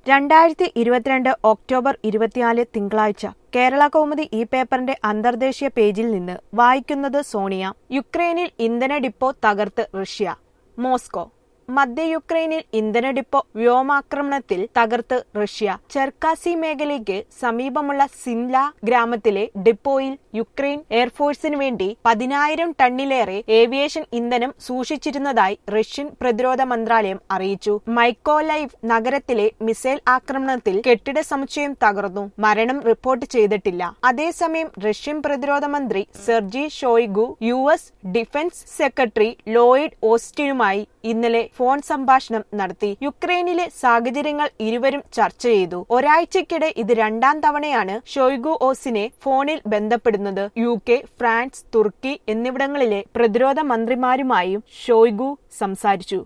രണ്ടായിരത്തി ഇരുപത്തിരണ്ട് ഒക്ടോബർ ഇരുപത്തിനാല് തിങ്കളാഴ്ച കേരള കൗമുദി ഈ പേപ്പറിന്റെ അന്തർദേശീയ പേജിൽ നിന്ന് വായിക്കുന്നത് സോണിയ യുക്രൈനിൽ ഇന്ധന ഡിപ്പോ തകർത്ത് റഷ്യ മോസ്കോ മധ്യ യുക്രൈനിൽ ഇന്ധന ഡിപ്പോ വ്യോമാക്രമണത്തിൽ തകർത്ത് റഷ്യ ചെർക്കാസി മേഖലയ്ക്ക് സമീപമുള്ള സിംല ഗ്രാമത്തിലെ ഡിപ്പോയിൽ യുക്രൈൻ എയർഫോഴ്സിന് വേണ്ടി പതിനായിരം ടണ്ണിലേറെ ഏവിയേഷൻ ഇന്ധനം സൂക്ഷിച്ചിരുന്നതായി റഷ്യൻ പ്രതിരോധ മന്ത്രാലയം അറിയിച്ചു മൈക്കോലൈവ് നഗരത്തിലെ മിസൈൽ ആക്രമണത്തിൽ കെട്ടിട സമുച്ചയം തകർന്നു മരണം റിപ്പോർട്ട് ചെയ്തിട്ടില്ല അതേസമയം റഷ്യൻ പ്രതിരോധ മന്ത്രി Sergei Shoigu U S defence secretary Lloyd ഓസ്റ്റിനുമായി ഇന്നലെ ഫോൺ സംഭാഷണം നടത്തി യുക്രൈനിലെ സാഹചര്യങ്ങൾ ഇരുവരും ചർച്ച ചെയ്തു ഒരാഴ്ചക്കിടെ ഇത് രണ്ടാം തവണയാണ് ഷോയ്ഗു ഓസിനെ ഫോണിൽ ബന്ധപ്പെടുന്നത് യു കെ ഫ്രാൻസ് തുർക്കി എന്നിവിടങ്ങളിലെ പ്രതിരോധ മന്ത്രിമാരുമായും ഷോയ്ഗു സംസാരിച്ചു